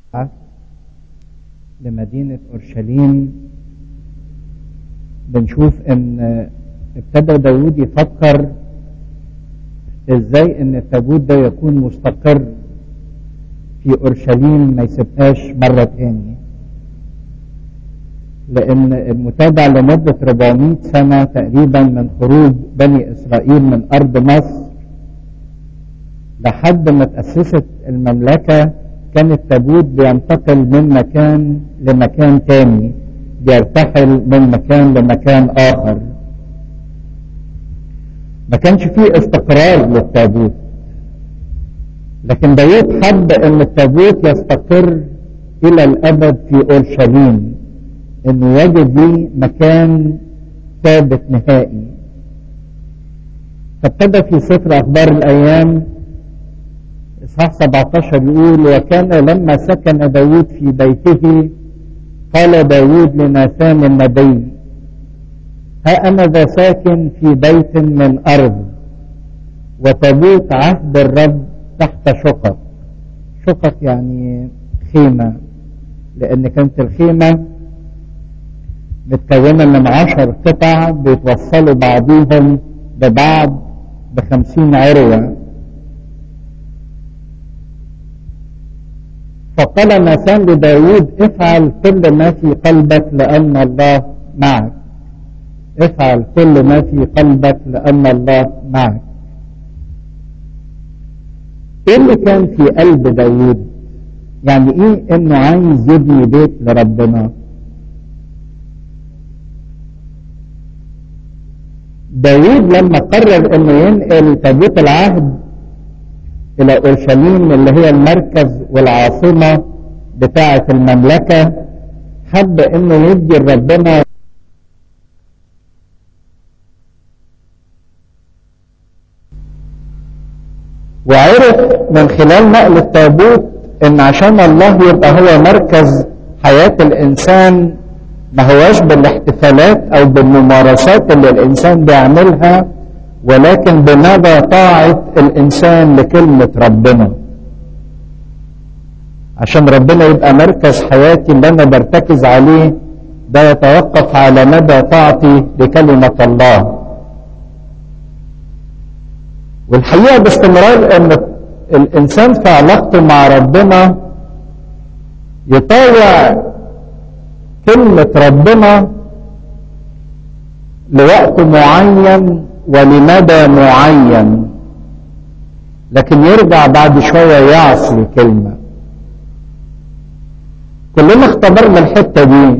لمدينة أورشليم بنشوف ان ابتدى داود يفكر ازاي ان التابوت ده يكون مستقر في اورشليم ما يسيبهاش مرة تاني لان المتابع لمدة 400 سنة تقريبا من خروج بني اسرائيل من ارض مصر لحد ما تأسست المملكة كان التابوت بينتقل من مكان لمكان تاني بيرتحل من مكان لمكان آخر ما كانش فيه استقرار للتابوت لكن داود حب ان التابوت يستقر الى الابد في اورشليم انه يجد ليه مكان ثابت نهائي فابتدى في سفر اخبار الايام اصحاح 17 يقول وكان لما سكن داود في بيته قال داود لناثان النبي ها أنا ذا ساكن في بيت من أرض وتابوت عهد الرب تحت شقق شقق يعني خيمة لأن كانت الخيمة متكونة من عشر قطع بيتوصلوا بعضهم ببعض بخمسين عروة فقال ناثان لداود افعل كل ما في قلبك لأن الله معك افعل كل ما في قلبك لأن الله معك ايه اللي كان في قلب داود يعني ايه انه عايز يبني بيت لربنا داود لما قرر انه ينقل تابوت العهد الى اورشليم اللي هي المركز والعاصمة بتاعة المملكة حب انه يدي ربنا وعرف من خلال نقل التابوت ان عشان الله يبقى هو مركز حياة الانسان ما هواش بالاحتفالات او بالممارسات اللي الانسان بيعملها ولكن بمدى طاعة الانسان لكلمة ربنا عشان ربنا يبقى مركز حياتي اللي انا برتكز عليه ده يتوقف على مدى طاعتي لكلمة الله والحقيقة باستمرار ان الانسان في علاقته مع ربنا يطاوع كلمة ربنا لوقت معين ولمدى معين لكن يرجع بعد شوية يعصي الكلمة كلنا اختبرنا الحتة دي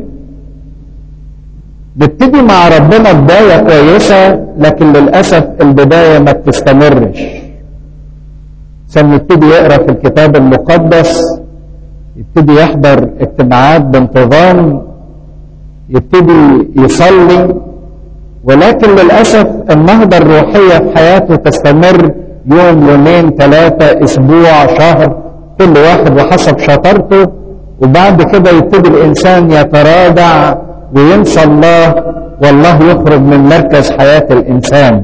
نبتدي مع ربنا بداية كويسة لكن للأسف البداية ما بتستمرش عشان يبتدي يقرأ في الكتاب المقدس يبتدي يحضر اجتماعات بانتظام يبتدي يصلي ولكن للأسف النهضة الروحية في حياته تستمر يوم يومين ثلاثة أسبوع شهر كل واحد وحسب شطارته وبعد كده يبتدي الإنسان يتراجع وينسى الله والله يخرج من مركز حياة الإنسان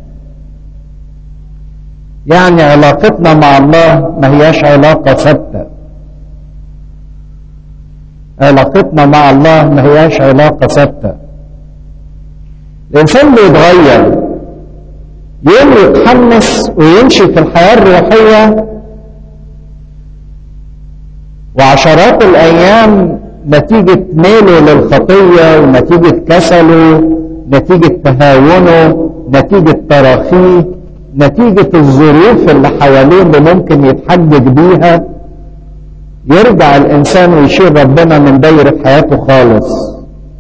يعني علاقتنا مع الله ما هياش علاقة ثابتة علاقتنا مع الله ما هياش علاقة ثابتة الإنسان بيتغير يوم يتحمس ويمشي في الحياة الروحية وعشرات الأيام نتيجة ميله للخطية ونتيجة كسله نتيجة تهاونه نتيجة تراخيه نتيجة الظروف اللي حواليه اللي ممكن يتحجج بيها يرجع الإنسان ويشيل ربنا من دايرة حياته خالص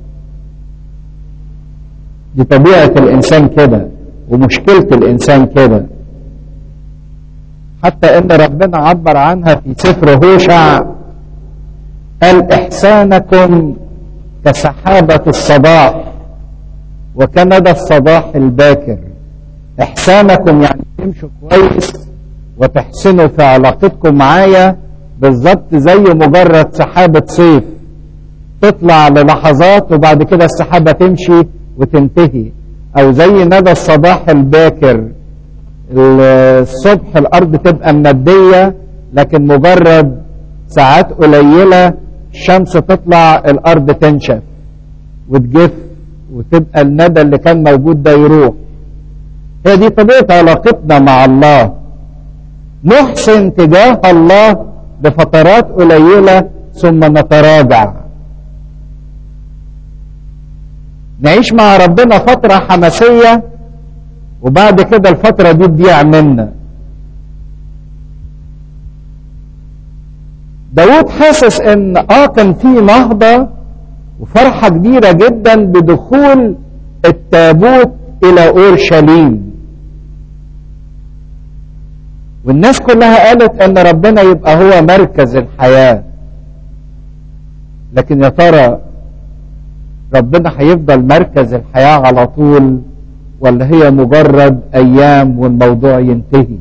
دي طبيعة الإنسان كده ومشكلة الإنسان كده حتى إن ربنا عبر عنها في سفر هوشع قال إحسانكم كسحابة الصباح وكندى الصباح الباكر إحسانكم يعني تمشوا كويس وتحسنوا في علاقتكم معايا بالظبط زي مجرد سحابة صيف تطلع للحظات وبعد كده السحابة تمشي وتنتهي أو زي ندى الصباح الباكر الصبح الأرض تبقى مندية لكن مجرد ساعات قليلة الشمس تطلع الأرض تنشف وتجف وتبقى الندى اللي كان موجود ده يروح هي دي طبيعة علاقتنا مع الله نحسن تجاه الله بفترات قليلة ثم نتراجع نعيش مع ربنا فترة حماسية وبعد كده الفترة دي تضيع منا داود حاسس ان اه كان في نهضة وفرحة كبيرة جدا بدخول التابوت الى اورشليم والناس كلها قالت ان ربنا يبقى هو مركز الحياة لكن يا ترى ربنا هيفضل مركز الحياة على طول ولا هي مجرد ايام والموضوع ينتهي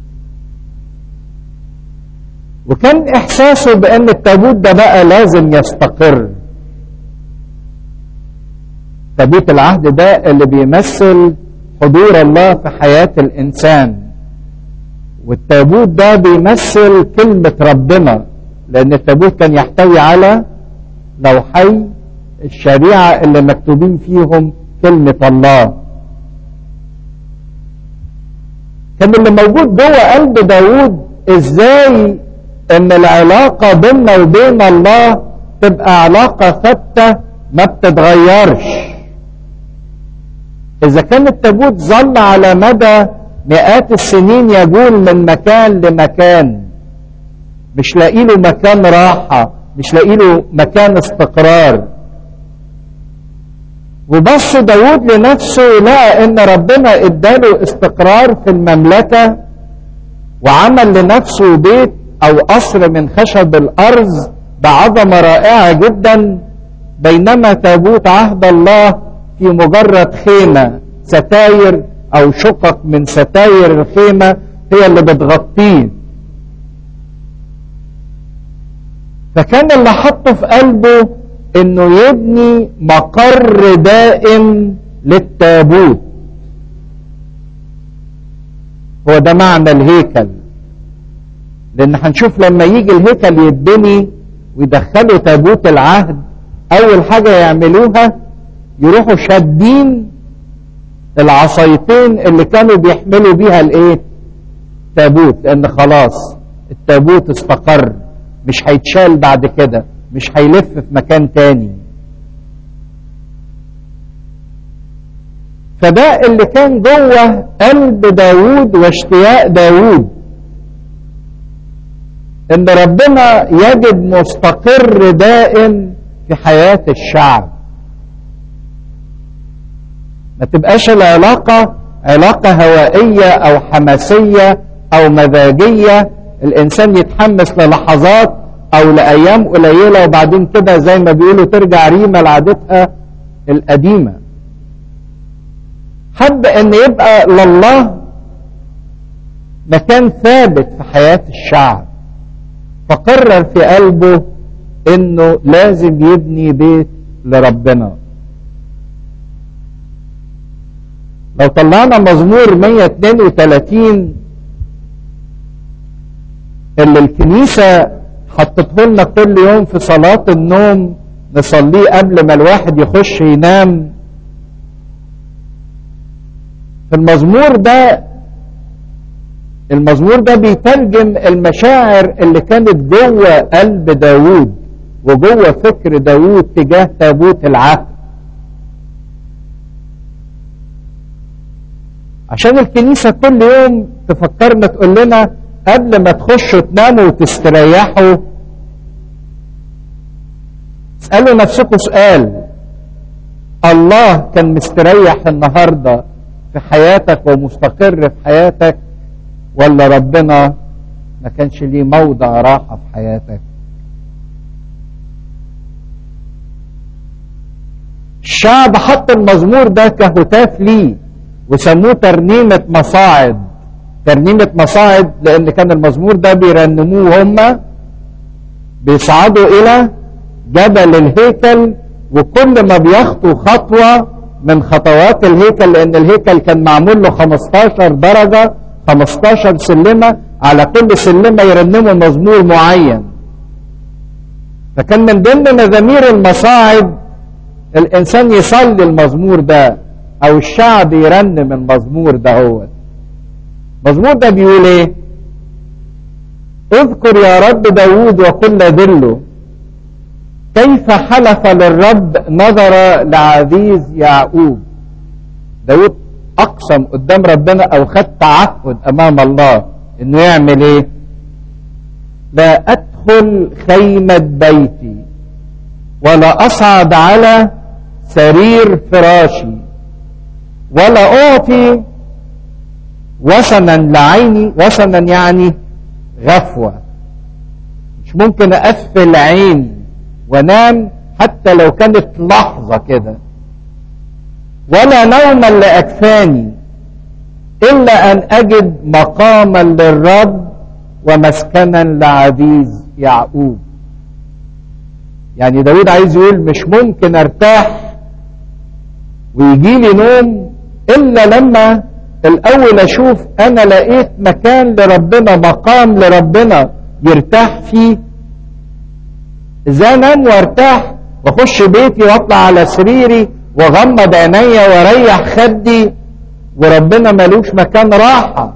وكان احساسه بان التابوت ده بقى لازم يستقر تابوت العهد ده اللي بيمثل حضور الله في حياة الانسان والتابوت ده بيمثل كلمة ربنا لان التابوت كان يحتوي على لوحي الشريعة اللي مكتوبين فيهم كلمة الله كان اللي موجود جوه قلب داود ازاي ان العلاقة بيننا وبين الله تبقى علاقة ثابتة ما بتتغيرش اذا كان التابوت ظل على مدى مئات السنين يجول من مكان لمكان مش لاقي له مكان راحة مش لاقي له مكان استقرار وبص داود لنفسه لقى ان ربنا اداله استقرار في المملكة وعمل لنفسه بيت او قصر من خشب الارض بعظمة رائعة جدا بينما تابوت عهد الله في مجرد خيمة ستاير او شقق من ستاير الخيمة هي اللي بتغطيه فكان اللي حطه في قلبه انه يبني مقر دائم للتابوت هو ده معنى الهيكل لان هنشوف لما يجي الهيكل يتبني ويدخلوا تابوت العهد اول حاجة يعملوها يروحوا شادين العصايتين اللي كانوا بيحملوا بيها الايه تابوت لان خلاص التابوت استقر مش هيتشال بعد كده مش هيلف في مكان تاني فده اللي كان جوه قلب داود واشتياق داود ان ربنا يجد مستقر دائم في حياة الشعب ما تبقاش العلاقة علاقة هوائية او حماسية او مزاجية الانسان يتحمس للحظات او لايام قليله وبعدين كده زي ما بيقولوا ترجع ريمه لعادتها القديمه حب ان يبقى لله مكان ثابت في حياه الشعب فقرر في قلبه انه لازم يبني بيت لربنا لو طلعنا مزمور 132 اللي الكنيسه حطته لنا كل يوم في صلاة النوم نصليه قبل ما الواحد يخش ينام في المزمور ده المزمور ده بيترجم المشاعر اللي كانت جوه قلب داوود وجوه فكر داوود تجاه تابوت العهد عشان الكنيسة كل يوم تفكرنا تقول لنا قبل ما تخشوا تناموا وتستريحوا اسألوا نفسكم سؤال الله كان مستريح النهاردة في حياتك ومستقر في حياتك ولا ربنا ما كانش ليه موضع راحة في حياتك الشعب حط المزمور ده كهتاف ليه وسموه ترنيمة مصاعد ترنيمة مصاعد لأن كان المزمور ده بيرنموه هم بيصعدوا إلى جبل الهيكل وكل ما بيخطوا خطوة من خطوات الهيكل لأن الهيكل كان معمول له 15 درجة 15 سلمة على كل سلمة يرنموا مزمور معين فكان من ضمن مزامير المصاعد الانسان يصلي المزمور ده او الشعب يرنم المزمور ده هو المزمور ده بيقول ايه اذكر يا رب داود وكل ذله كيف حلف للرب نظر لعزيز يعقوب داود اقسم قدام ربنا او خد تعهد امام الله انه يعمل ايه لا ادخل خيمة بيتي ولا اصعد على سرير فراشي ولا اعطي وسنا لعيني وسنا يعني غفوة مش ممكن اقفل عيني وانام حتى لو كانت لحظة كده ولا نوما لأكفاني إلا أن أجد مقاما للرب ومسكنا لعزيز يعقوب يعني داود عايز يقول مش ممكن ارتاح ويجي لي نوم إلا لما الأول أشوف أنا لقيت مكان لربنا مقام لربنا يرتاح فيه إذا أنام وارتاح وأخش بيتي وأطلع على سريري واغمض عينيا واريح خدي وربنا ملوش مكان راحة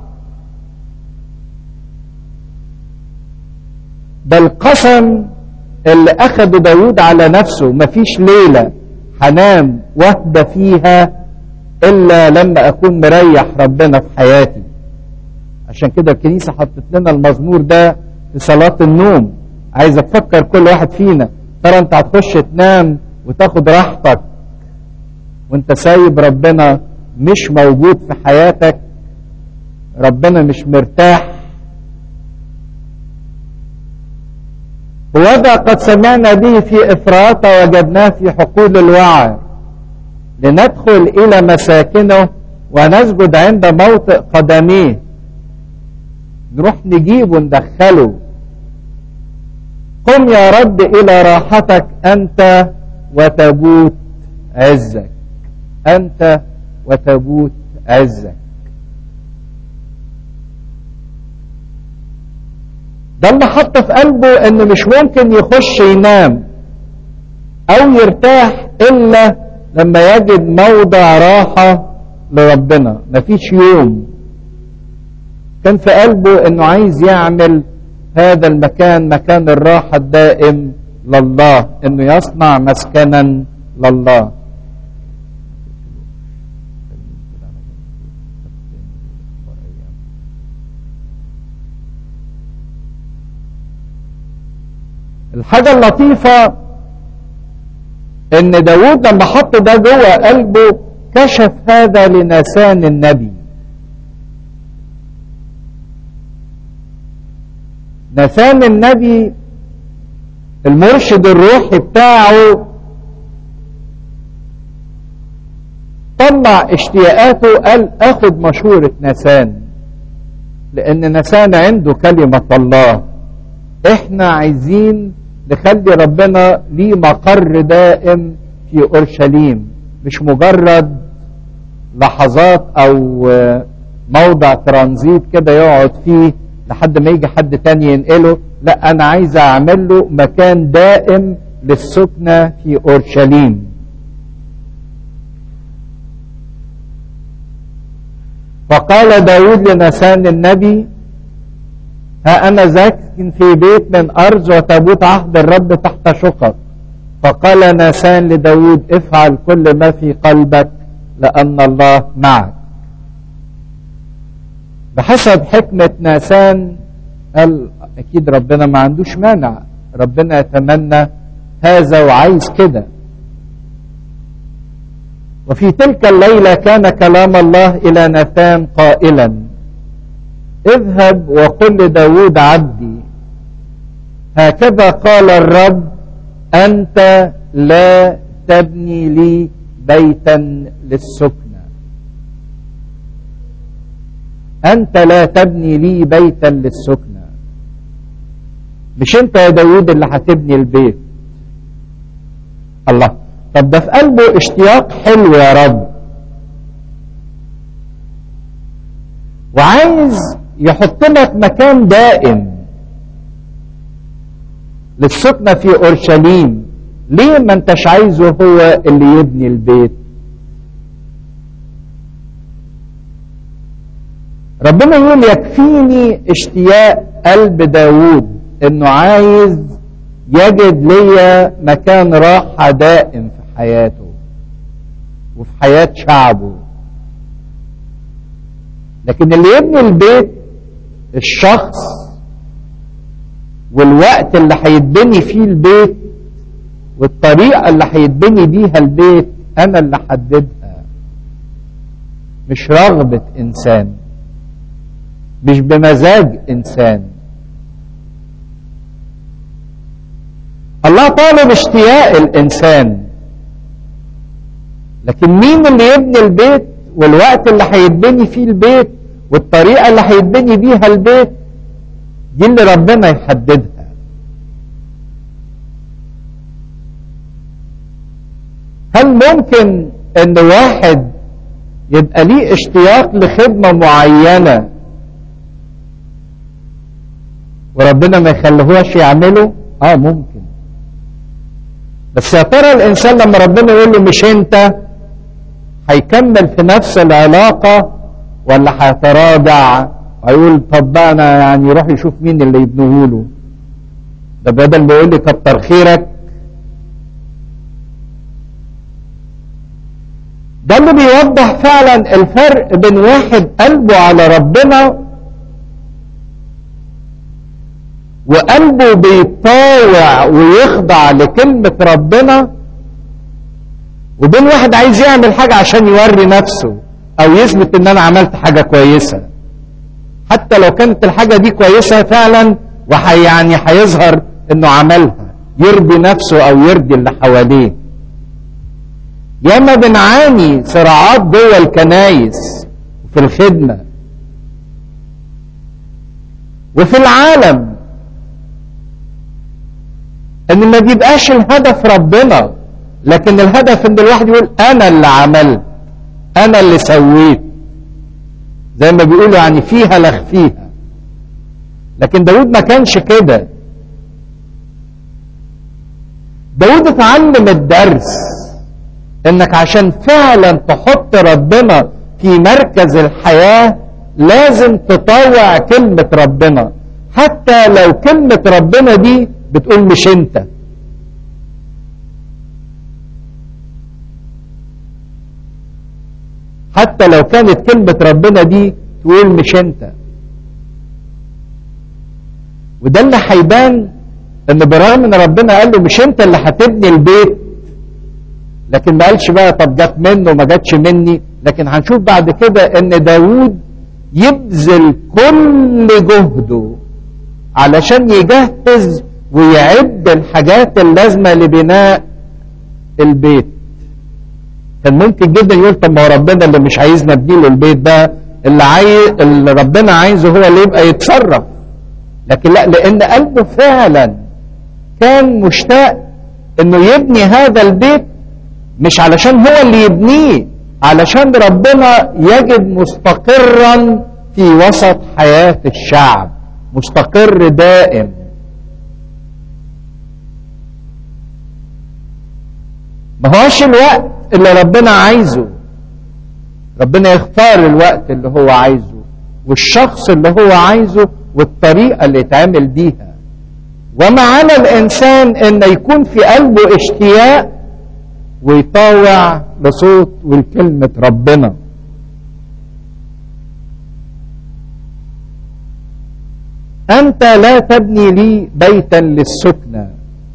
ده القسم اللي أخده داود على نفسه مفيش ليلة هنام واهدى فيها إلا لما أكون مريح ربنا في حياتي عشان كده الكنيسة حطت لنا المزمور ده في صلاة النوم عايز تفكر كل واحد فينا ترى انت هتخش تنام وتاخد راحتك وانت سايب ربنا مش موجود في حياتك ربنا مش مرتاح ووضع قد سمعنا به في إفراط وجدناه في حقول الوعر لندخل إلى مساكنه ونسجد عند موطئ قدميه نروح نجيبه ندخله قم يا رب إلى راحتك أنت وتبوت عزك أنت وتبوت عزك ده اللي حط في قلبه انه مش ممكن يخش ينام او يرتاح الا لما يجد موضع راحة لربنا مفيش يوم كان في قلبه انه عايز يعمل هذا المكان مكان الراحة الدائم لله انه يصنع مسكنا لله الحاجة اللطيفة ان داود لما حط ده جوه قلبه كشف هذا لنسان النبي نسان النبي المرشد الروحي بتاعه طلع اشتياقاته قال اخد مشورة نسان لان نسان عنده كلمة الله احنا عايزين نخلي ربنا ليه مقر دائم في اورشليم مش مجرد لحظات او موضع ترانزيت كده يقعد فيه لحد ما يجي حد تاني ينقله لا انا عايز اعمل له مكان دائم للسكنة في اورشليم فقال داود لنسان النبي ها أنا ساكن في بيت من أرض وتابوت عهد الرب تحت شقق فقال ناسان لداود افعل كل ما في قلبك لأن الله معك بحسب حكمة ناسان قال أكيد ربنا ما عندوش مانع ربنا يتمنى هذا وعايز كده وفي تلك الليلة كان كلام الله إلى ناثان قائلا اذهب وقل لداود عبدي هكذا قال الرب أنت لا تبني لي بيتا للسكنة أنت لا تبني لي بيتا للسكنة مش أنت يا داود اللي هتبني البيت الله طب ده في قلبه اشتياق حلو يا رب وعايز يحط لك مكان دائم للسكنة في أورشليم ليه ما انتش عايزه هو اللي يبني البيت ربنا يقول يكفيني اشتياق قلب داود انه عايز يجد ليا مكان راحة دائم في حياته وفي حياة شعبه لكن اللي يبني البيت الشخص والوقت اللي هيتبني فيه البيت والطريقة اللي هيتبني بيها البيت أنا اللي حددها مش رغبة إنسان مش بمزاج إنسان الله طالب اشتياق الإنسان لكن مين اللي يبني البيت والوقت اللي هيتبني فيه البيت والطريقة اللي هيتبني بيها البيت دي اللي ربنا يحددها هل ممكن ان واحد يبقى ليه اشتياق لخدمة معينة وربنا ما يخليهوش يعمله اه ممكن بس يا ترى الانسان لما ربنا يقول له مش انت هيكمل في نفس العلاقة ولا هيتراجع هيقول طب بقى انا يعني يروح يشوف مين اللي يبنوه له ده بدل ما يقول لي كتر خيرك ده اللي بيوضح فعلا الفرق بين واحد قلبه على ربنا وقلبه بيطاوع ويخضع لكلمة ربنا وبين واحد عايز يعمل حاجة عشان يوري نفسه او يثبت ان انا عملت حاجة كويسة حتى لو كانت الحاجة دي كويسة فعلا وحي يعني هيظهر انه عملها يرضي نفسه او يرضي اللي حواليه ياما بنعاني صراعات جوه الكنايس وفي الخدمة وفي العالم ان ما بيبقاش الهدف ربنا لكن الهدف ان الواحد يقول انا اللي عملت انا اللي سويت زي ما بيقولوا يعني فيها لخ فيها لكن داود ما كانش كده داود اتعلم الدرس انك عشان فعلا تحط ربنا في مركز الحياة لازم تطوع كلمة ربنا حتى لو كلمة ربنا دي بتقول مش انت حتى لو كانت كلمة ربنا دي تقول مش انت وده اللي هيبان ان برغم ان ربنا قال له مش انت اللي هتبني البيت لكن ما قالش بقى طب جت منه ما جاتش مني لكن هنشوف بعد كده ان داوود يبذل كل جهده علشان يجهز ويعد الحاجات اللازمة لبناء البيت كان ممكن جدا يقول طب ما هو ربنا اللي مش عايزنا نبني له البيت ده اللي عايز اللي ربنا عايزه هو اللي يبقى يتصرف لكن لا لان قلبه فعلا كان مشتاق انه يبني هذا البيت مش علشان هو اللي يبنيه علشان ربنا يجد مستقرا في وسط حياة الشعب مستقر دائم ما هوش الوقت اللي ربنا عايزه ربنا يختار الوقت اللي هو عايزه والشخص اللي هو عايزه والطريقة اللي يتعامل بيها وما على الإنسان أن يكون في قلبه اشتياق ويطاوع لصوت والكلمة ربنا أنت لا تبني لي بيتا للسكنة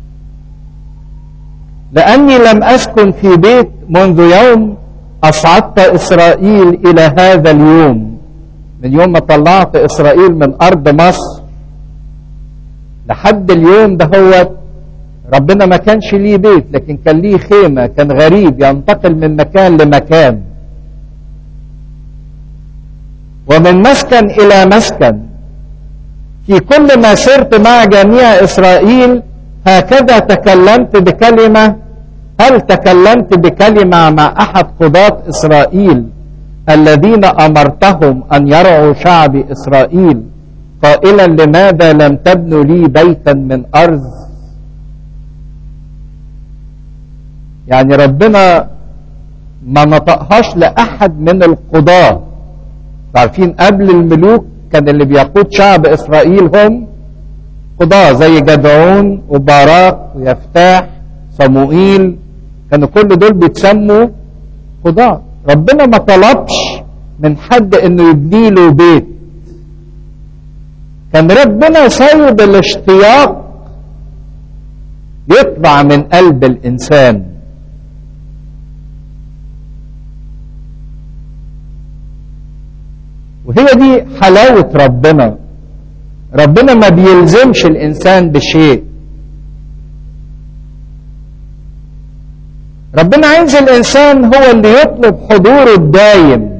لأني لم أسكن في بيت منذ يوم أصعدت إسرائيل إلى هذا اليوم من يوم ما طلعت إسرائيل من أرض مصر لحد اليوم ده هو ربنا ما كانش ليه بيت لكن كان ليه خيمة كان غريب ينتقل من مكان لمكان ومن مسكن إلى مسكن في كل ما سرت مع جميع إسرائيل هكذا تكلمت بكلمة هل تكلمت بكلمة مع أحد قضاة إسرائيل الذين أمرتهم أن يرعوا شعب إسرائيل قائلا لماذا لم تبنوا لي بيتا من أرض يعني ربنا ما نطقهاش لأحد من القضاة عارفين قبل الملوك كان اللي بيقود شعب إسرائيل هم قضاة زي جدعون وباراك ويفتاح صموئيل كانوا كل دول بيتسموا قضاة ربنا ما طلبش من حد انه يبني له بيت كان ربنا سايب الاشتياق يطلع من قلب الانسان وهي دي حلاوة ربنا ربنا ما بيلزمش الإنسان بشيء ربنا عايز الإنسان هو اللي يطلب حضوره الدايم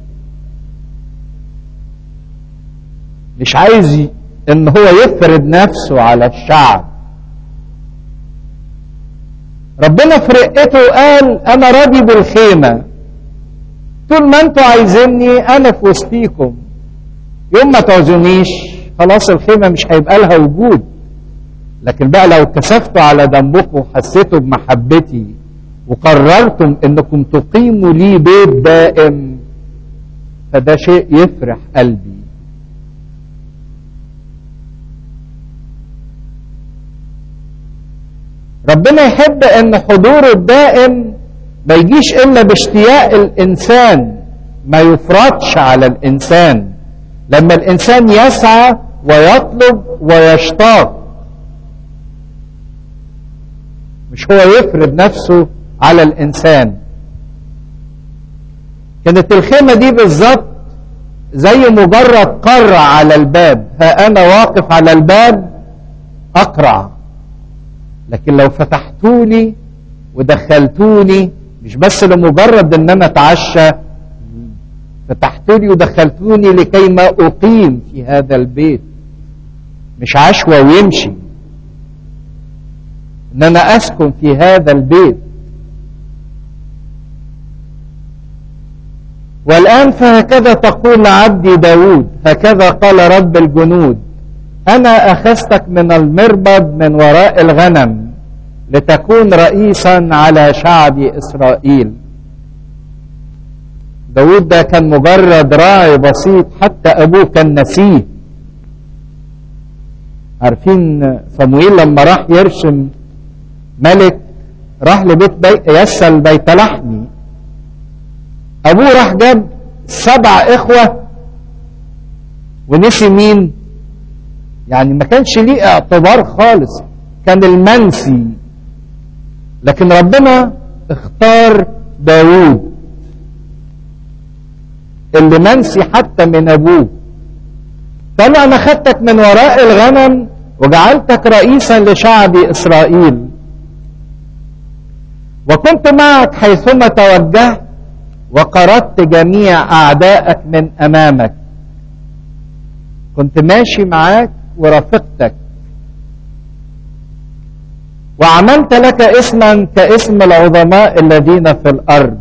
مش عايز ان هو يفرض نفسه على الشعب ربنا في رقته قال انا راضي بالخيمه طول ما انتوا عايزيني انا في وسطيكم يوم ما تعزونيش خلاص الخيمه مش هيبقى لها وجود لكن بقى لو كسفتوا على ذنبكم وحسيتوا بمحبتي وقررتم انكم تقيموا لي بيت دائم فده شيء يفرح قلبي ربنا يحب ان حضوره الدائم ما يجيش الا باشتياق الانسان ما يفرضش على الانسان لما الانسان يسعى ويطلب ويشتاق مش هو يفرض نفسه على الانسان كانت الخيمه دي بالظبط زي مجرد قرع على الباب ها انا واقف على الباب اقرع لكن لو فتحتولي ودخلتوني مش بس لمجرد ان انا اتعشى فتحتولي ودخلتوني لكي ما اقيم في هذا البيت مش عشوة ويمشي ان انا اسكن في هذا البيت والآن فهكذا تقول عبدي داود هكذا قال رب الجنود أنا أخذتك من المربد من وراء الغنم لتكون رئيسا على شعب إسرائيل داود ده كان مجرد راعي بسيط حتى أبوه كان نسيه عارفين صمويل لما راح يرسم ملك راح لبيت بي... يسل بيت لحمي أبوه راح جاب سبع إخوة ونسي مين يعني ما كانش ليه اعتبار خالص كان المنسي لكن ربنا اختار داوود اللي منسي حتى من ابوه قال انا خدتك من وراء الغنم وجعلتك رئيسا لشعب اسرائيل وكنت معك حيثما توجهت وقردت جميع اعدائك من امامك كنت ماشي معاك ورافقتك وعملت لك اسما كاسم العظماء الذين في الارض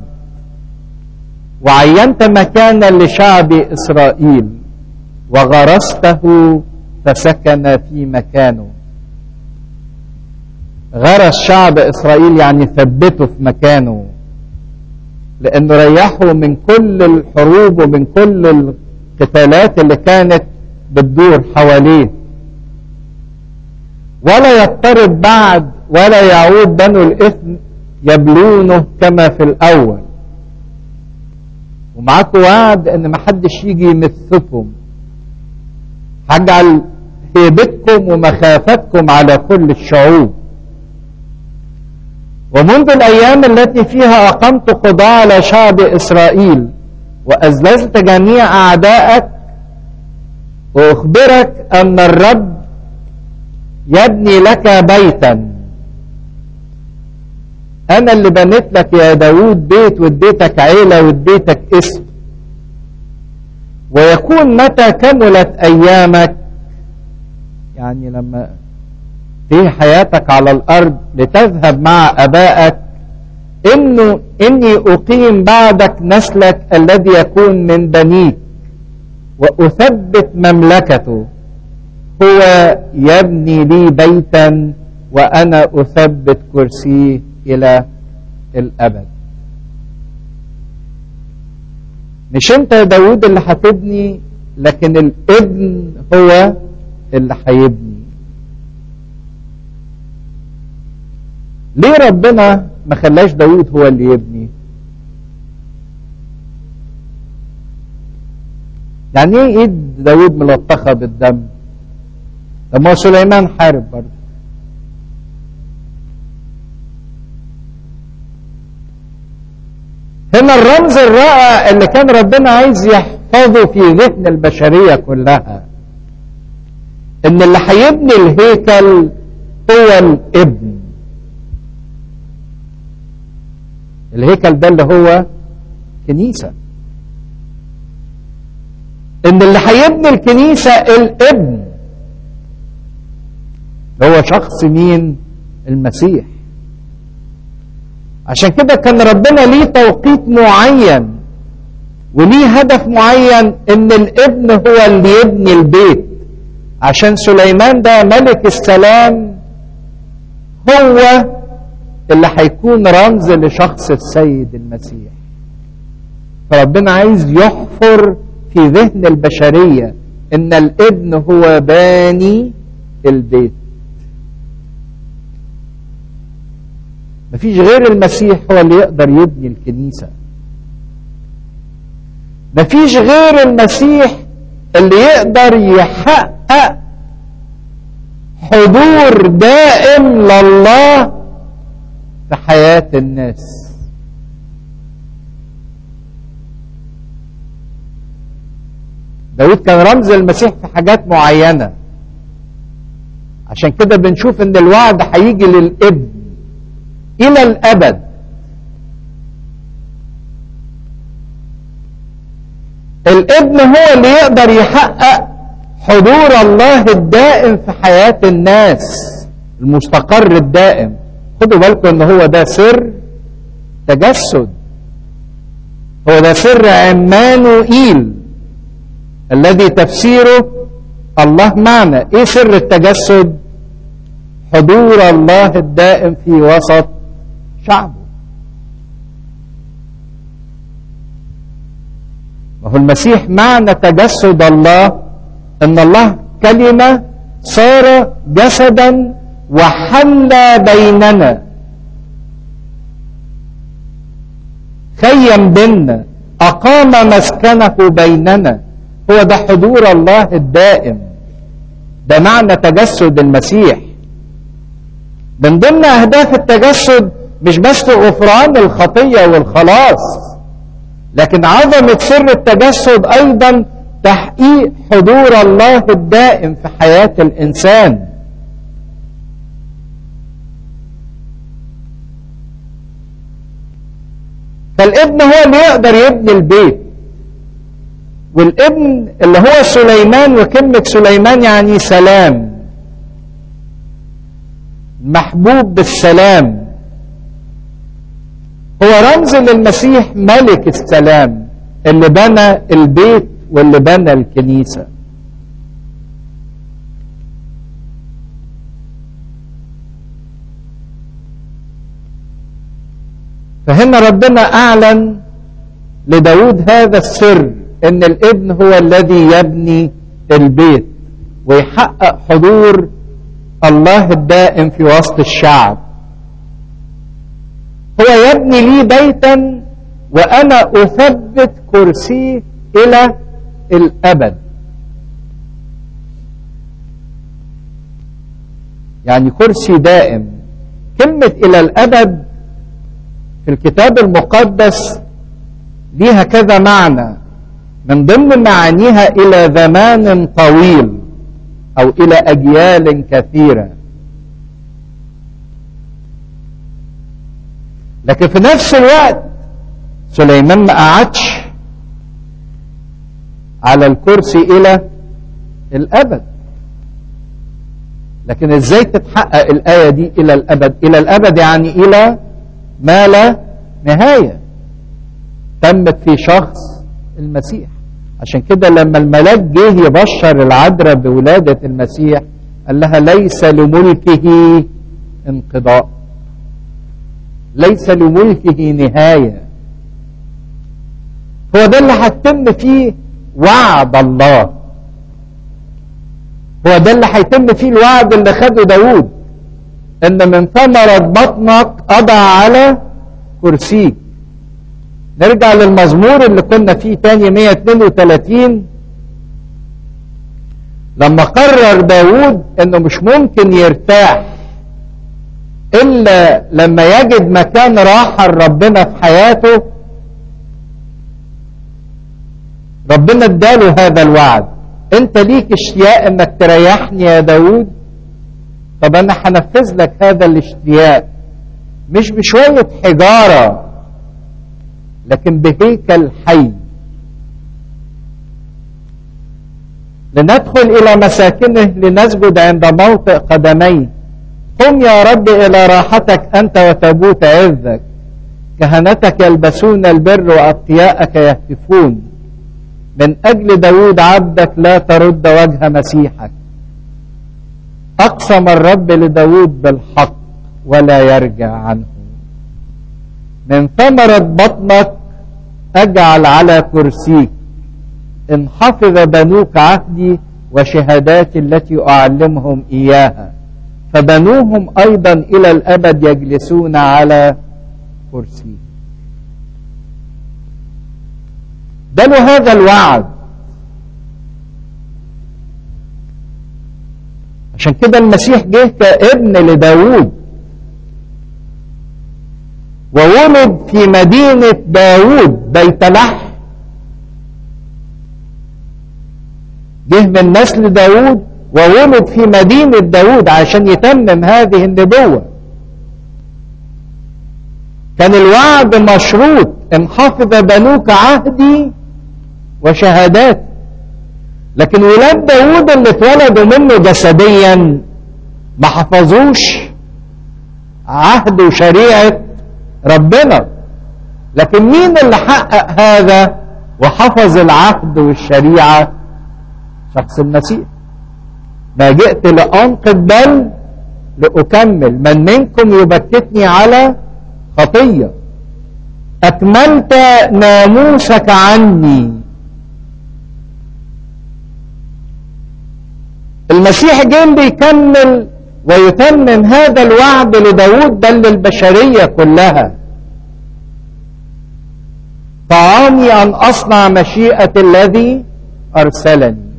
وعينت مكانا لشعب اسرائيل وغرسته فسكن في مكانه غرس شعب اسرائيل يعني ثبته في مكانه لانه ريحه من كل الحروب ومن كل القتالات اللي كانت بتدور حواليه ولا يضطرب بعد ولا يعود بنو الإثم يبلونه كما في الأول ومعاكم وعد ان ما حدش يجي يمثكم هجعل هيبتكم ومخافتكم على كل الشعوب ومنذ الأيام التي فيها أقمت قضاء على شعب إسرائيل وأذللت جميع أعدائك وأخبرك أن الرب يبني لك بيتا أنا اللي بنيت لك يا داود بيت واديتك عيلة واديتك اسم ويكون متى كملت أيامك يعني لما في حياتك على الأرض لتذهب مع أبائك إنه إني أقيم بعدك نسلك الذي يكون من بنيك وأثبت مملكته هو يبني لي بيتا وأنا أثبت كرسيه إلى الأبد مش انت يا داود اللي هتبني لكن الابن هو اللي هيبني ليه ربنا ما خلاش داود هو اللي يبني يعني ايه ايد داود ملطخه بالدم طب ما هو سليمان حارب برضه هنا الرمز الرائع اللي كان ربنا عايز يحفظه في ذهن البشريه كلها ان اللي هيبني الهيكل هو الابن الهيكل ده اللي هو كنيسه ان اللي هيبني الكنيسه الابن هو شخص مين المسيح عشان كده كان ربنا ليه توقيت معين وليه هدف معين ان الابن هو اللي يبني البيت عشان سليمان ده ملك السلام هو اللي هيكون رمز لشخص السيد المسيح فربنا عايز يحفر في ذهن البشرية ان الابن هو باني البيت مفيش غير المسيح هو اللي يقدر يبني الكنيسة مفيش غير المسيح اللي يقدر يحقق حضور دائم لله في حياة الناس داود كان رمز المسيح في حاجات معينة عشان كده بنشوف ان الوعد هيجي للابن الى الابد الابن هو اللي يقدر يحقق حضور الله الدائم في حياة الناس المستقر الدائم خدوا بالكم ان هو ده سر تجسد هو ده سر عمانوئيل الذي تفسيره الله معنا ايه سر التجسد حضور الله الدائم في وسط شعبه وهو المسيح معنى تجسد الله ان الله كلمه صار جسدا وحل بيننا خيم بيننا اقام مسكنه بيننا هو ده حضور الله الدائم ده معنى تجسد المسيح من ضمن اهداف التجسد مش بس غفران الخطيه والخلاص لكن عظمه سر التجسد ايضا تحقيق حضور الله الدائم في حياه الانسان فالابن هو اللي يقدر يبني البيت والابن اللي هو سليمان وكلمة سليمان يعني سلام محبوب بالسلام هو رمز للمسيح ملك السلام اللي بنى البيت واللي بنى الكنيسة فهنا ربنا أعلن لداود هذا السر ان الابن هو الذي يبني البيت ويحقق حضور الله الدائم في وسط الشعب هو يبني لي بيتا وانا اثبت كرسيه الى الابد يعني كرسي دائم كلمه الى الابد في الكتاب المقدس ليها كذا معنى من ضمن معانيها الى زمان طويل او الى اجيال كثيره لكن في نفس الوقت سليمان ما قعدش على الكرسي الى الابد لكن ازاي تتحقق الايه دي الى الابد الى الابد يعني الى ما لا نهايه تمت في شخص المسيح عشان كده لما الملاك جه يبشر العذراء بولادة المسيح قال لها ليس لملكه انقضاء ليس لملكه نهاية هو ده اللي هتتم فيه وعد الله هو ده اللي هيتم فيه الوعد اللي خده داود ان من ثمرة بطنك اضع على كرسيك نرجع للمزمور اللي كنا فيه تاني 132 لما قرر داود انه مش ممكن يرتاح الا لما يجد مكان راحة لربنا في حياته ربنا اداله هذا الوعد انت ليك اشتياق انك تريحني يا داود طب انا هنفذ لك هذا الاشتياق مش بشوية حجارة لكن بهيكل حي لندخل إلى مساكنه لنسجد عند موطئ قدميه قم يا رب إلى راحتك أنت وتابوت عزك كهنتك يلبسون البر وأتقياءك يهتفون من أجل داود عبدك لا ترد وجه مسيحك أقسم الرب لداود بالحق ولا يرجع عنه من ثمرة بطنك أجعل على كرسيك إن حفظ بنوك عهدي وشهاداتي التي أعلمهم إياها فبنوهم أيضا إلى الأبد يجلسون على كرسي له هذا الوعد عشان كده المسيح جه كابن لداود وولد في مدينة داود بيت لحم جه من نسل داود وولد في مدينة داود عشان يتمم هذه النبوة كان الوعد مشروط ان حفظ بنوك عهدي وشهادات لكن ولاد داود اللي اتولدوا منه جسديا ما حفظوش عهد وشريعة ربنا لكن مين اللي حقق هذا وحفظ العهد والشريعة شخص المسيح ما جئت لأنقذ بل لأكمل من منكم يبكتني على خطية أكملت ناموسك عني المسيح جيم بيكمل ويتمم هذا الوعد لداود بل للبشرية كلها طعامي أن أصنع مشيئة الذي أرسلني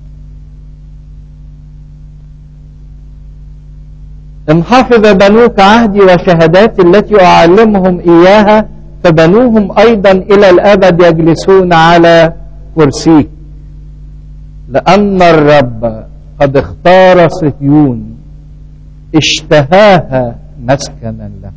إن حفظ بنوك عهدي وشهاداتي التي أعلمهم إياها فبنوهم أيضا إلى الأبد يجلسون على كرسيك لأن الرب قد اختار صهيون اشتهاها مسكنا له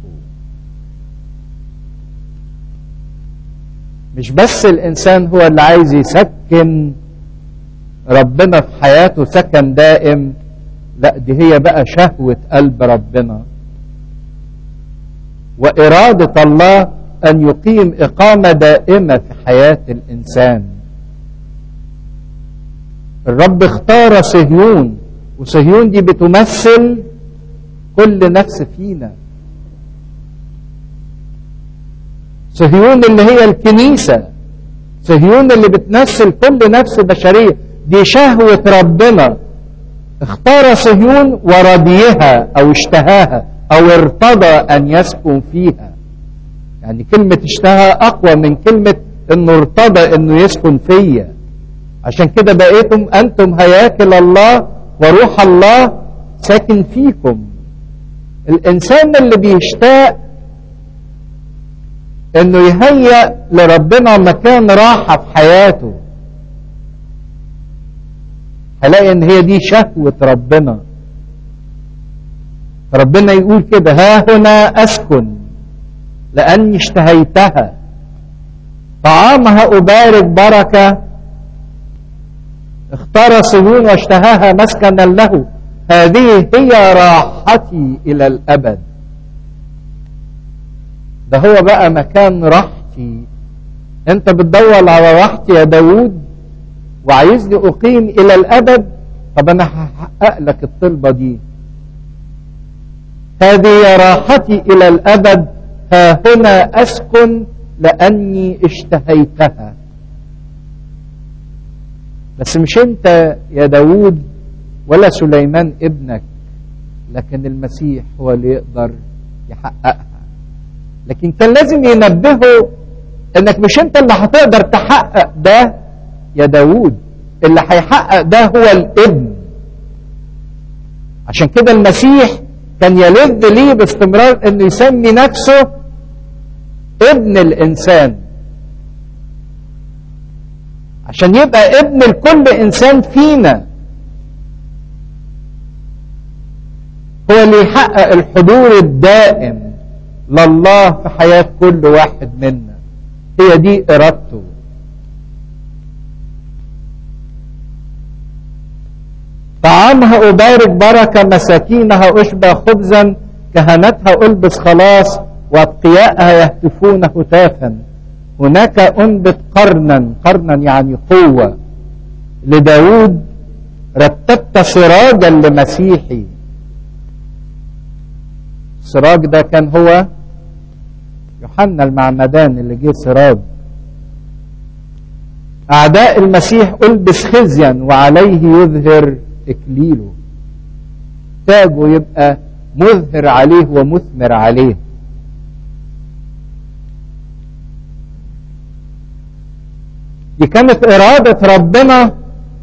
مش بس الإنسان هو اللي عايز يسكن ربنا في حياته سكن دائم لا دي هي بقى شهوة قلب ربنا وإرادة الله أن يقيم إقامة دائمة في حياة الإنسان الرب اختار صهيون وصهيون دي بتمثل كل نفس فينا صهيون اللي هي الكنيسة صهيون اللي بتمثل كل نفس بشرية دي شهوة ربنا اختار صهيون ورضيها او اشتهاها او ارتضى ان يسكن فيها يعني كلمة اشتهى اقوى من كلمة انه ارتضى انه يسكن فيا عشان كده بقيتم انتم هياكل الله وروح الله ساكن فيكم الانسان اللي بيشتاق انه يهيأ لربنا مكان راحة في حياته هلاقي ان هي دي شهوة ربنا ربنا يقول كده ها هنا اسكن لاني اشتهيتها طعامها ابارك بركة اختار صهيون واشتهاها مسكنا له هذه هي راحتي الى الابد ده هو بقى مكان راحتي انت بتدور على راحتي يا داود وعايزني اقيم الى الابد طب انا هحقق لك الطلبه دي هذه راحتي الى الابد ها هنا أسكن لأني اشتهيتها بس مش انت يا داود ولا سليمان ابنك لكن المسيح هو اللي يقدر يحققها لكن كان لازم ينبهه انك مش انت اللي هتقدر تحقق ده يا داود اللي هيحقق ده هو الابن عشان كده المسيح كان يلذ ليه باستمرار انه يسمي نفسه ابن الانسان عشان يبقى ابن لكل انسان فينا هو اللي يحقق الحضور الدائم لله في حياة كل واحد منا هي دي إرادته طعامها أبارك بركة مساكينها أشبع خبزا كهنتها ألبس خلاص وأتقياءها يهتفون هتافا هناك أنبت قرنا قرنا يعني قوة لداود رتبت سراجا لمسيحي السراج ده كان هو يوحنا المعمدان اللي جه سراج أعداء المسيح ألبس خزيا وعليه يظهر إكليله تاجه يبقى مظهر عليه ومثمر عليه دي كانت إرادة ربنا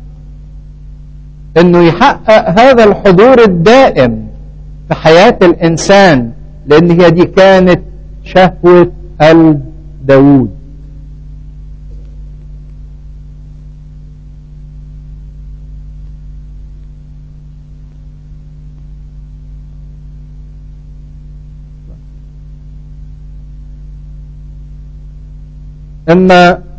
إنه يحقق هذا الحضور الدائم في حياة الإنسان لأن هي دي كانت شهوة قلب داود إما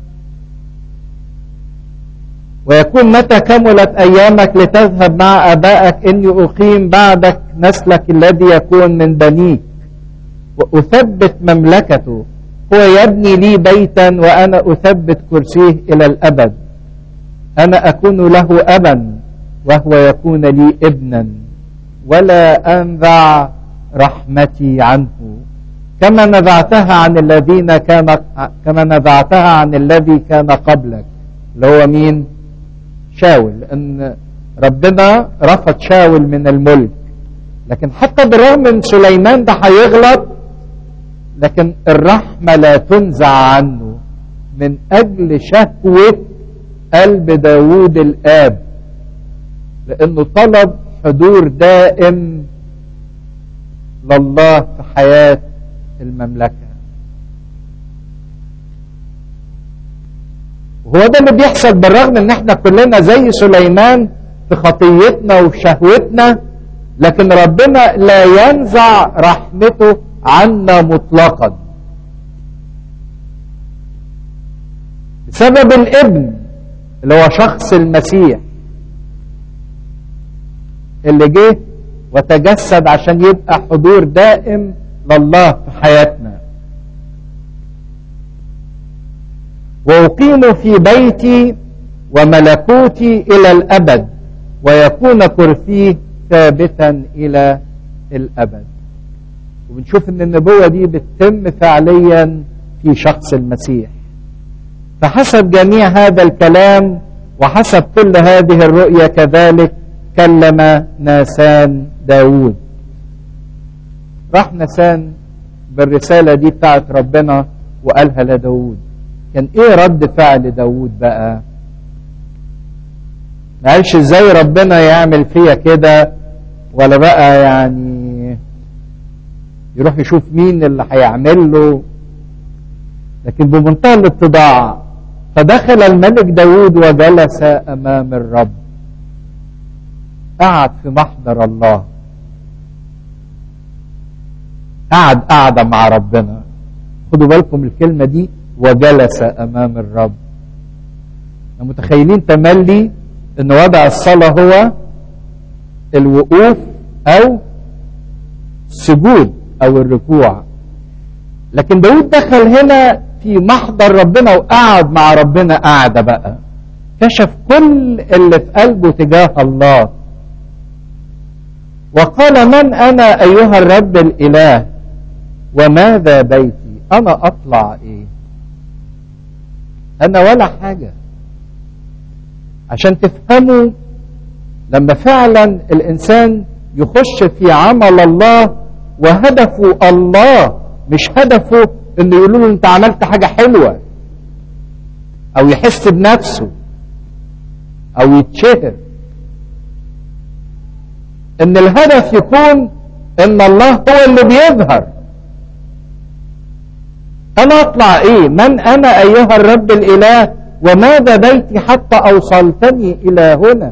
ويكون متى كملت أيامك لتذهب مع أبائك إني أقيم بعدك نسلك الذي يكون من بنيك وأثبت مملكته هو يبني لي بيتا وأنا أثبت كرسيه إلى الأبد أنا أكون له أبا وهو يكون لي ابنا ولا أنزع رحمتي عنه كما نزعتها عن الذين كان كما نزعتها عن الذي كان قبلك اللي هو مين شاول لأن ربنا رفض شاول من الملك لكن حتى بالرغم من سليمان ده هيغلط لكن الرحمة لا تنزع عنه من أجل شهوة قلب داود الآب لأنه طلب حضور دائم لله في حياة المملكة وهو ده اللي بيحصل بالرغم ان احنا كلنا زي سليمان في خطيتنا وفي شهوتنا لكن ربنا لا ينزع رحمته عنا مطلقا بسبب الابن اللي هو شخص المسيح اللي جه وتجسد عشان يبقى حضور دائم لله في حياتنا وأقيم في بيتي وملكوتي إلى الأبد ويكون كرسيه ثابتا إلى الأبد وبنشوف ان النبوة دي بتتم فعليا في شخص المسيح فحسب جميع هذا الكلام وحسب كل هذه الرؤية كذلك كلم ناسان داود راح ناسان بالرسالة دي بتاعت ربنا وقالها لداود كان ايه رد فعل داود بقى ما قالش ازاي ربنا يعمل فيا كده ولا بقى يعني يروح يشوف مين اللي هيعمل له لكن بمنتهى الاتضاع فدخل الملك داود وجلس امام الرب قعد في محضر الله قعد قعده مع ربنا خدوا بالكم الكلمه دي وجلس امام الرب متخيلين تملي ان وضع الصلاه هو الوقوف او السجود او الركوع لكن داود دخل هنا في محضر ربنا وقعد مع ربنا قعده بقى كشف كل اللي في قلبه تجاه الله وقال من انا ايها الرب الاله وماذا بيتي انا اطلع ايه انا ولا حاجة عشان تفهموا لما فعلا الانسان يخش في عمل الله وهدفه الله مش هدفه انه يقولوا له انت عملت حاجة حلوة او يحس بنفسه او يتشهر ان الهدف يكون ان الله هو اللي بيظهر انا اطلع ايه من انا ايها الرب الاله وماذا بيتي حتى اوصلتني الى هنا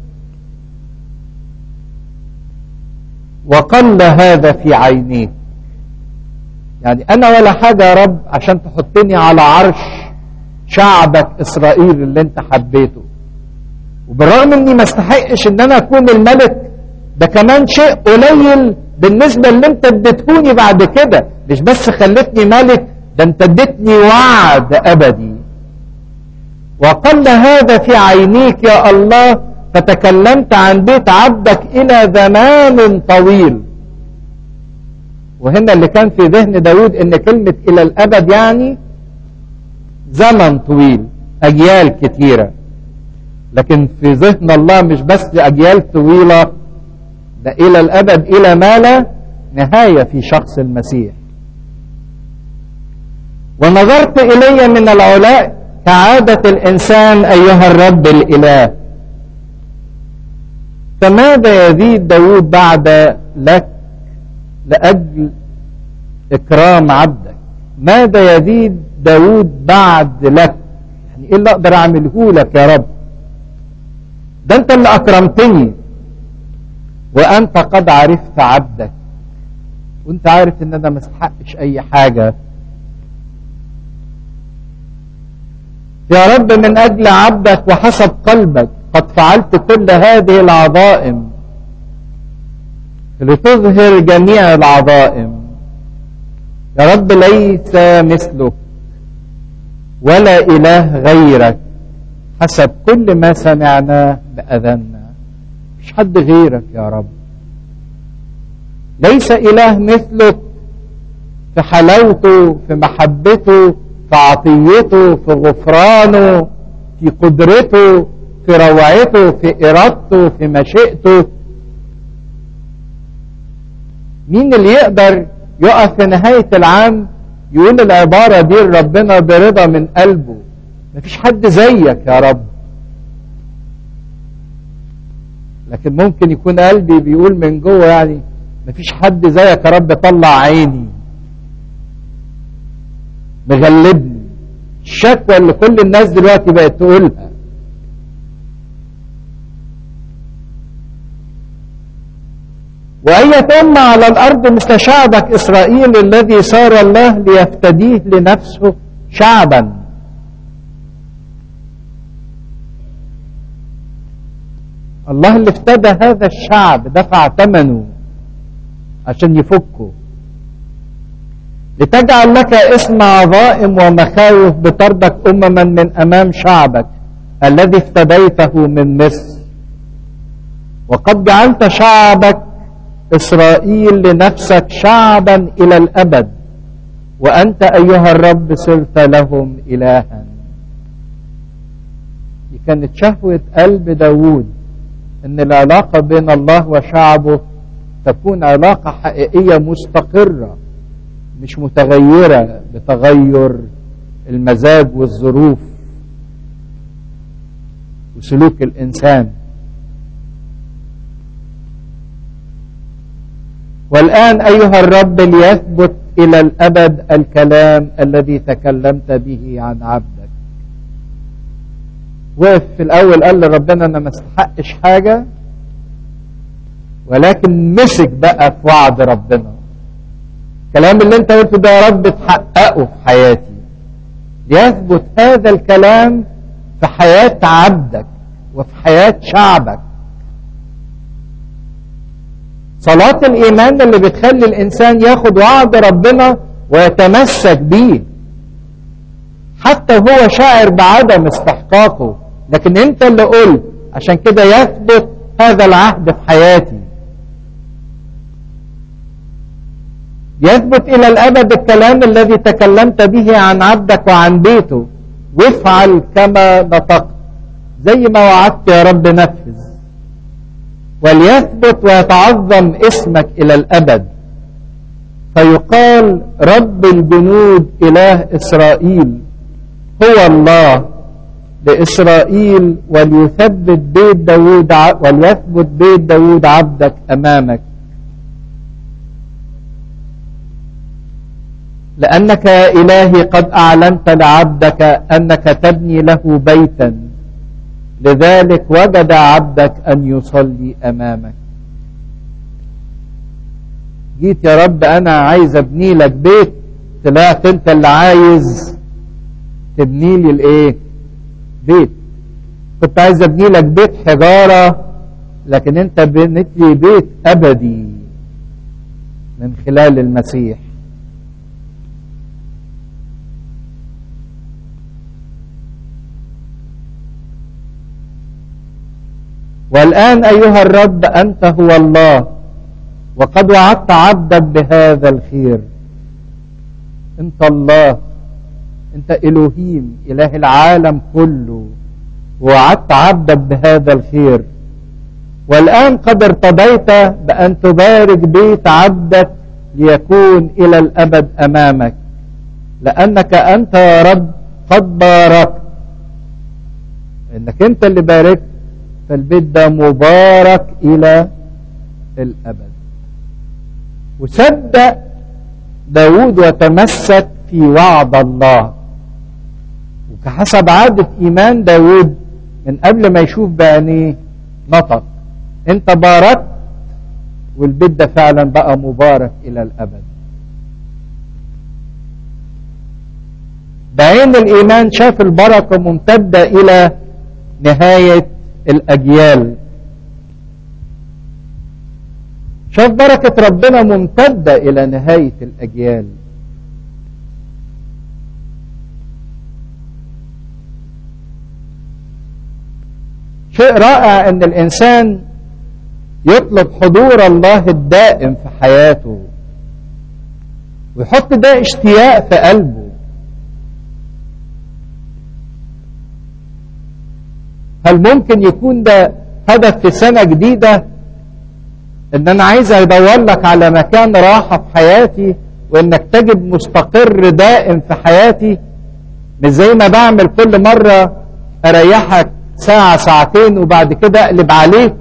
وقل هذا في عينيك يعني انا ولا حاجة يا رب عشان تحطني على عرش شعبك اسرائيل اللي انت حبيته وبالرغم اني ما استحقش ان انا اكون الملك ده كمان شيء قليل بالنسبة اللي انت اديتهوني بعد كده مش بس خلتني ملك ده انت اديتني وعد ابدي وقل هذا في عينيك يا الله فتكلمت عن بيت عبدك الى زمان طويل وهنا اللي كان في ذهن داود ان كلمة الى الابد يعني زمن طويل اجيال كتيرة لكن في ذهن الله مش بس اجيال طويلة ده الى الابد الى ما لا نهاية في شخص المسيح ونظرت الي من العلاء كعادة الانسان ايها الرب الاله فماذا يزيد داود بعد لك لأجل إكرام عبدك ماذا يزيد داود بعد لك يعني إيه اللي أقدر أعمله لك يا رب ده أنت اللي أكرمتني وأنت قد عرفت عبدك وأنت عارف إن أنا ما استحقش أي حاجة يا رب من أجل عبدك وحسب قلبك قد فعلت كل هذه العظائم لتظهر جميع العظائم يا رب ليس مثلك ولا إله غيرك حسب كل ما سمعناه بأذنا مش حد غيرك يا رب ليس إله مثلك في حلاوته في محبته في عطيته في غفرانه في قدرته في روعته في إرادته في مشيئته مين اللي يقدر يقف في نهاية العام يقول العبارة دي لربنا برضا من قلبه مفيش حد زيك يا رب لكن ممكن يكون قلبي بيقول من جوه يعني مفيش حد زيك يا رب طلع عيني مغلبني الشكوى اللي كل الناس دلوقتي بقت تقولها وأية أمة على الأرض مثل شعبك إسرائيل الذي صار الله ليفتديه لنفسه شعبا الله اللي افتدى هذا الشعب دفع ثمنه عشان يفكه لتجعل لك اسم عظائم ومخاوف بطردك أمما من أمام شعبك الذي افتديته من مصر وقد جعلت شعبك إسرائيل لنفسك شعبا إلى الأبد وأنت أيها الرب صرت لهم إلها دي كانت شهوة قلب داود أن العلاقة بين الله وشعبه تكون علاقة حقيقية مستقرة مش متغيرة بتغير المزاج والظروف وسلوك الإنسان والآن أيها الرب ليثبت إلى الأبد الكلام الذي تكلمت به عن عبدك وقف في الأول قال لربنا أنا ما استحقش حاجة ولكن مسك بقى في وعد ربنا الكلام اللي انت قلته ده يا رب تحققه في حياتي ليثبت هذا الكلام في حياة عبدك وفي حياة شعبك صلاة الإيمان اللي بتخلي الإنسان ياخد وعد ربنا ويتمسك بيه حتى هو شاعر بعدم استحقاقه لكن انت اللي قلت عشان كده يثبت هذا العهد في حياتي يثبت إلى الأبد الكلام الذي تكلمت به عن عبدك وعن بيته وافعل كما نطقت زي ما وعدت يا رب نفذ وليثبت ويتعظم اسمك إلى الأبد فيقال رب الجنود إله إسرائيل هو الله لإسرائيل وليثبت بيت داود وليثبت بيت داود عبدك أمامك لأنك يا إلهي قد أعلنت لعبدك أنك تبني له بيتا لذلك وجد عبدك أن يصلي أمامك جيت يا رب أنا عايز أبني لك بيت طلعت أنت اللي عايز تبني لي الإيه بيت كنت عايز أبني لك بيت حجارة لكن أنت بنيت لي بيت أبدي من خلال المسيح والآن أيها الرب أنت هو الله وقد وعدت عبدك بهذا الخير أنت الله أنت إلهيم إله العالم كله ووعدت عبدك بهذا الخير والآن قد ارتضيت بأن تبارك بيت عبدك ليكون إلى الأبد أمامك لأنك أنت يا رب قد باركت إنك أنت اللي باركت فالبيت ده مبارك إلى الأبد وصدق داود وتمسك في وعد الله وكحسب عادة إيمان داود من قبل ما يشوف بعينيه نطق انت باركت والبيت ده فعلا بقى مبارك إلى الأبد بعين الإيمان شاف البركة ممتدة إلى نهاية الأجيال شاف بركة ربنا ممتدة إلى نهاية الأجيال شيء رائع أن الإنسان يطلب حضور الله الدائم في حياته ويحط ده اشتياق في قلبه هل ممكن يكون ده هدف في سنة جديدة ان انا عايز ادور لك على مكان راحة في حياتي وانك تجد مستقر دائم في حياتي مش زي ما بعمل كل مرة اريحك ساعة ساعتين وبعد كده اقلب عليك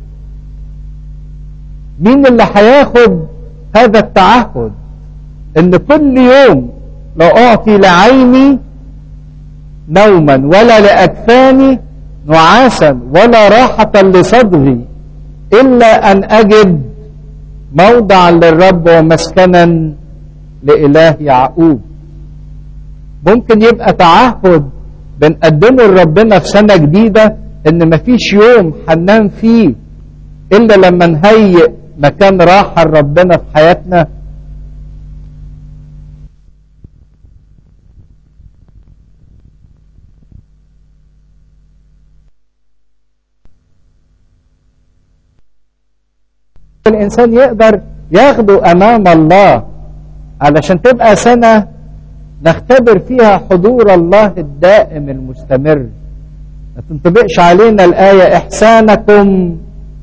مين اللي هياخد هذا التعهد ان كل يوم لو اعطي لعيني نوما ولا لاكفاني نعاسا ولا راحة لصدري إلا أن أجد موضعا للرب ومسكنا لإله يعقوب ممكن يبقى تعهد بنقدمه لربنا في سنة جديدة إن مفيش يوم هننام فيه إلا لما نهيئ مكان راحة لربنا في حياتنا الإنسان يقدر ياخده أمام الله علشان تبقى سنة نختبر فيها حضور الله الدائم المستمر ما تنطبقش علينا الآية إحسانكم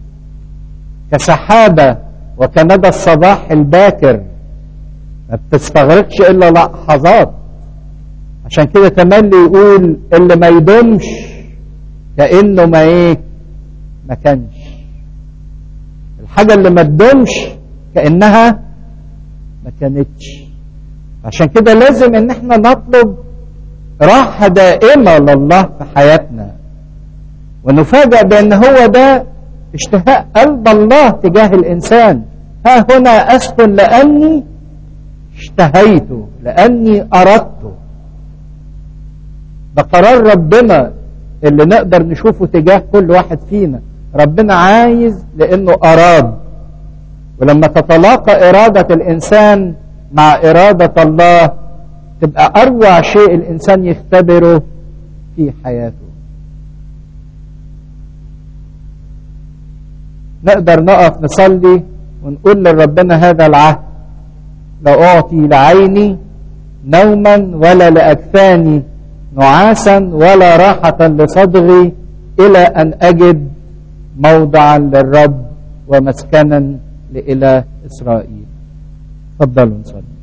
كسحابة وكندى الصباح الباكر ما بتستغرقش إلا لحظات عشان كده تملي يقول اللي ما يدومش كأنه ما ايه ما كانش الحاجة اللي ما تدومش كأنها ما كانتش عشان كده لازم ان احنا نطلب راحة دائمة لله في حياتنا ونفاجأ بان هو ده اشتهاء قلب الله تجاه الانسان ها هنا اسكن لاني اشتهيته لاني اردته ده قرار ربنا اللي نقدر نشوفه تجاه كل واحد فينا ربنا عايز لانه اراد ولما تتلاقى اراده الانسان مع اراده الله تبقى اروع شيء الانسان يختبره في حياته نقدر نقف نصلي ونقول لربنا هذا العهد لا أعطي لعيني نوما ولا لأكفاني نعاسا ولا راحة لصدغي إلى أن أجد موضعا للرب ومسكنا لإله إسرائيل تفضلوا نصلي